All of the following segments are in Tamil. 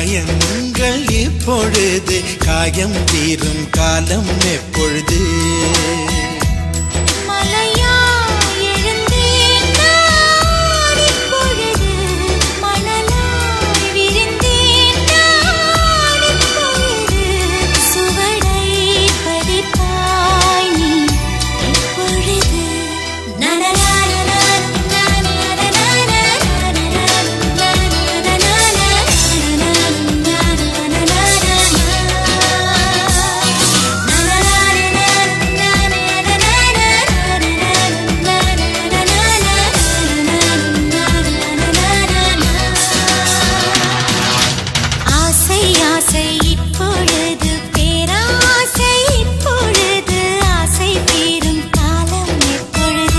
காயங்கள் இப்பொழுது காயம் தீரும் காலம் எப்பொழுது மலையா எழுந்தேன் நான் இப்பொழுது மணலாய் விரிந்தேன் நான் இப்பொழுது சுவடை பதிப்பாய் நீ இப்பொழுது ஆசை ஆசை இப்பொழுது பேராசை இப்பொழுது ஆசை தீரும் காலம் எப்பொழுது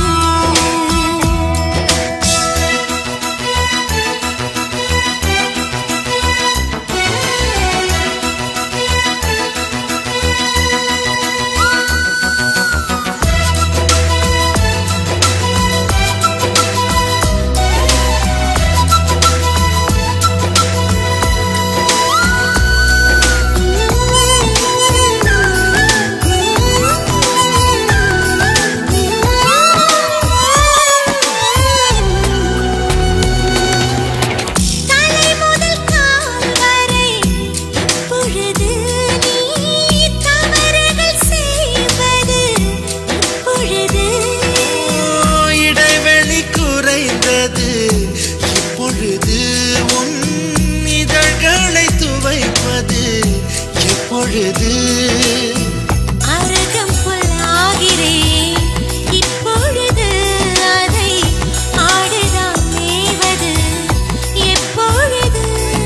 தலை முதல் கால் வரை இப்பொழுது நீ தவறுகள் செய்வது இப்பொழுது இடைவெளி குறைந்தது இப்பொழுது உன் இதழ்களை துவைப்பது எப்பொழுது அருகம் புல்லாகிறேன் இப்பொழுது அதை ஆடுதான் மேவது எப்பொழுது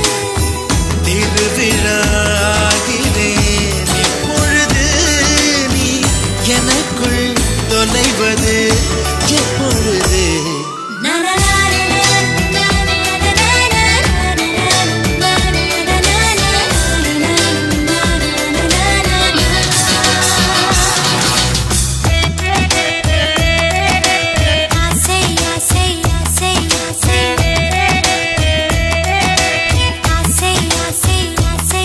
திருவிழாகிறேன் இப்பொழுது நீ எனக்குள் தொலைவது எப்பொழுது ஆசை ஆசை ஆசை ஆசை ஆசை ஆசை ஆசை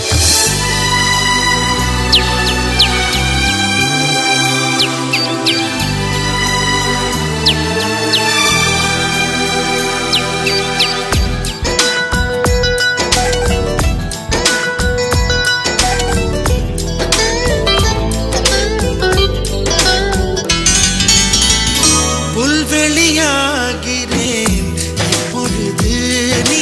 புல்வெளியாகிறேன் இப்பொழுது நீ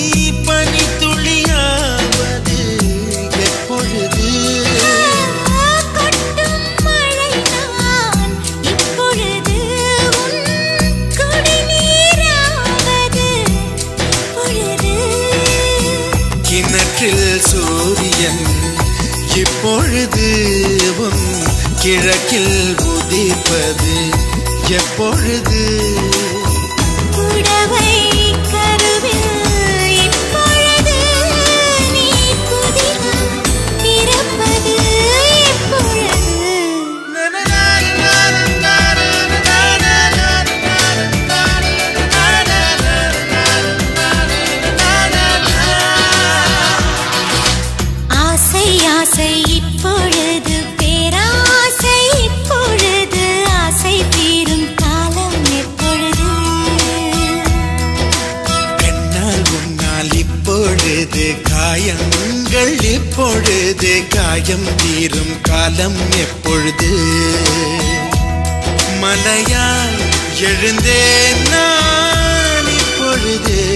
பனித்துளியாவது எப்பொழுது கொட்டும் மழை நான் இப்பொழுது உன் குடிநீராவது இப்பொழுது கிணற்றில் சூரியன் இப்பொழுது உன் கிழக்கில் உதிப்பது எப்பொழுது புடவை கருவில் இப்பொழுது நீ புதினம் பிறப்பது எப்பொழுது ஆசை ஆசை இப்பொழுது பேராசை இப்பொழுது ஆசை தீரும் காலம் எப்பொழுது பெண்ணால் உன்னால் இப்பொழுது காயங்கள் இப்பொழுது காயம் தீரும் காலம் எப்பொழுது மலையாய் எழுந்தேன் நான் இப்பொழுது